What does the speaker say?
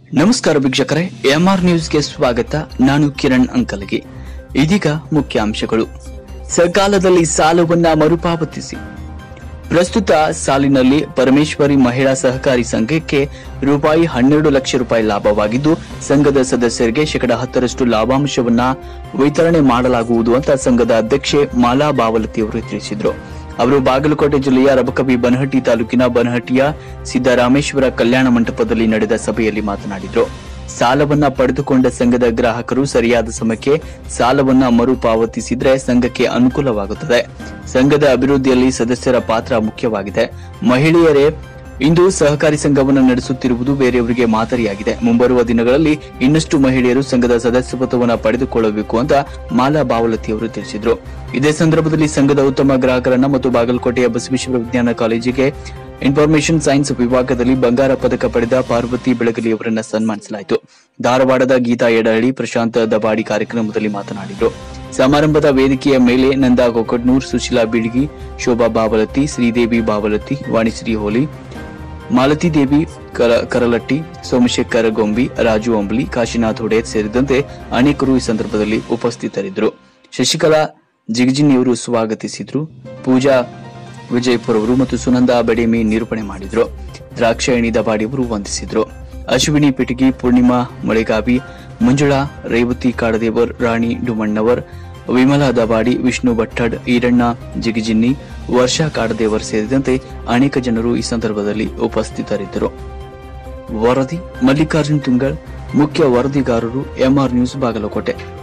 ನಮಸ್ಕಾರ ವೀಕ್ಷಕರೇ ಎಂಆರ್ ನ್ಯೂಸ್ಗೆ ಸ್ವಾಗತ ನಾನು ಕಿರಣ್ ಅಂಕಲಗಿ ಇದೀಗ ಮುಖ್ಯಾಂಶಗಳು ಸಕಾಲದಲ್ಲಿ ಸಾಲವನ್ನ ಮರುಪಾವತಿಸಿ ಪ್ರಸ್ತುತ ಸಾಲಿನಲ್ಲಿ ಪರಮೇಶ್ವರಿ ಮಹಿಳಾ ಸಹಕಾರಿ ಸಂಘಕ್ಕೆ ರೂಪಾಯಿ ಹನ್ನೆರಡು ಲಕ್ಷ ರೂಪಾಯಿ ಲಾಭವಾಗಿದ್ದು ಸಂಘದ ಸದಸ್ಯರಿಗೆ ಶೇಕಡ ಹತ್ತರಷ್ಟು ಲಾಭಾಂಶವನ್ನ ವಿತರಣೆ ಮಾಡಲಾಗುವುದು ಅಂತ ಸಂಘದ ಅಧ್ಯಕ್ಷೆ ಮಾಲಾ ಬಾವಲತಿ ಅವರು ತಿಳಿಸಿದರು ಅವರು ಬಾಗಲಕೋಟೆ ಜಿಲ್ಲೆಯ ರಬಕವಿ ಬನಹಟ್ಟಿ ತಾಲೂಕಿನ ಬನಹಟ್ಟಿಯ ಸಿದ್ದರಾಮೇಶ್ವರ ಕಲ್ಯಾಣ ಮಂಟಪದಲ್ಲಿ ನಡೆದ ಸಭೆಯಲ್ಲಿ ಮಾತನಾಡಿದರು ಸಾಲವನ್ನ ಪಡೆದುಕೊಂಡ ಸಂಘದ ಗ್ರಾಹಕರು ಸರಿಯಾದ ಸಮಯಕ್ಕೆ ಸಾಲವನ್ನ ಮರುಪಾವತಿಸಿದ್ರೆ ಸಂಘಕ್ಕೆ ಅನುಕೂಲವಾಗುತ್ತದೆ ಸಂಘದ ಅಭಿವೃದ್ಧಿಯಲ್ಲಿ ಸದಸ್ಯರ ಪಾತ್ರ ಮುಖ್ಯವಾಗಿದೆ ಮಹಿಳೆಯರೇ ಇಂದು ಸಹಕಾರಿ ಸಂಘವನ್ನು ನಡೆಸುತ್ತಿರುವುದು ಬೇರೆಯವರಿಗೆ ಮಾದರಿಯಾಗಿದೆ ಮುಂಬರುವ ದಿನಗಳಲ್ಲಿ ಇನ್ನಷ್ಟು ಮಹಿಳೆಯರು ಸಂಘದ ಸದಸ್ಯತ್ವವನ್ನು ಪಡೆದುಕೊಳ್ಳಬೇಕು ಅಂತ ಮಾಲಾ ಬಾವಲತಿ ಅವರು ತಿಳಿಸಿದರು ಇದೇ ಸಂದರ್ಭದಲ್ಲಿ ಸಂಘದ ಉತ್ತಮ ಗ್ರಾಹಕರನ್ನ ಮತ್ತು ಬಾಗಲಕೋಟೆಯ ಬಸವೇಶ್ವರ ವಿಜ್ಞಾನ ಕಾಲೇಜಿಗೆ ಇನ್ಫಾರ್ಮೇಷನ್ ಸೈನ್ಸ್ ವಿಭಾಗದಲ್ಲಿ ಬಂಗಾರ ಪದಕ ಪಡೆದ ಪಾರ್ವತಿ ಬೆಳಗಲಿ ಅವರನ್ನ ಸನ್ಮಾನಿಸಲಾಯಿತು ಧಾರವಾಡದ ಗೀತಾ ಎಡಹಳ್ಳಿ ಪ್ರಶಾಂತ್ ದಬಾಡಿ ಕಾರ್ಯಕ್ರಮದಲ್ಲಿ ಮಾತನಾಡಿದರು ಸಮಾರಂಭದ ವೇದಿಕೆಯ ಮೇಲೆ ನಂದಾ ಕೊಕಡ್ನೂರ್ ಸುಶೀಲಾ ಬಿಳ್ಗಿ ಶೋಭಾ ಬಾವಲತಿ ಶ್ರೀದೇವಿ ಬಾವಲತಿ ವಾಣಿಶ್ರೀ ಹೋಲಿ ಮಾಲತಿ ದೇವಿ ಕರ- ಕರಲಟ್ಟಿ ಸೋಮಶೇಖರ ಗೊಂಬಿ ರಾಜು ಅಂಬ್ಲಿ ಕಾಶಿನಾಥ್ ಒಡೆಯರ್ ಸೇರಿದಂತೆ ಅನೇಕರು ಈ ಸಂದರ್ಭದಲ್ಲಿ ಉಪಸ್ಥಿತರಿದ್ದರು ಶಶಿಕಲಾ ಜಿಗಜಿನಿಯವರು ಸ್ವಾಗತಿಸಿದ್ರು ಪೂಜಾ ವಿಜಯಪುರ ಅವರು ಮತ್ತು ಸುನಂದಾ ಬೆಡೇಮಿ ನಿರೂಪಣೆ ಮಾಡಿದ್ರು ದ್ರಾಕ್ಷಾಯಣಿ ದಬಾಡಿ ಅವರು ವಂದಿಸಿದ್ರು ಅಶ್ವಿನಿ ಪಿಟಗಿ ಪೂರ್ಣಿಮಾ ಮಳೆಗಾವಿ ಮಂಜುಳಾ ರೇವತಿ ಕಾಡದೇವರ್ ರಾಣಿ ಡುಮಣ್ಣವರ್ ವಿಮಲಾ ದಬಾಡಿ ವಿಷ್ಣು ಭಟ್ಟಡ್ ಈರಣ್ಣ ಜಿಗಿಜಿನ್ನಿ ವರ್ಷಾ ಕಾಡದೇವರ್ ಸೇರಿದಂತೆ ಅನೇಕ ಜನರು ಈ ಸಂದರ್ಭದಲ್ಲಿ ಉಪಸ್ಥಿತರಿದ್ದರು ವರದಿ ಮಲ್ಲಿಕಾರ್ಜುನ್ ತುಂಗಳ್ ಮುಖ್ಯ ವರದಿಗಾರರು ಎಂಆರ್ ನ್ಯೂಸ್ ಬಾಗಲಕೋಟೆ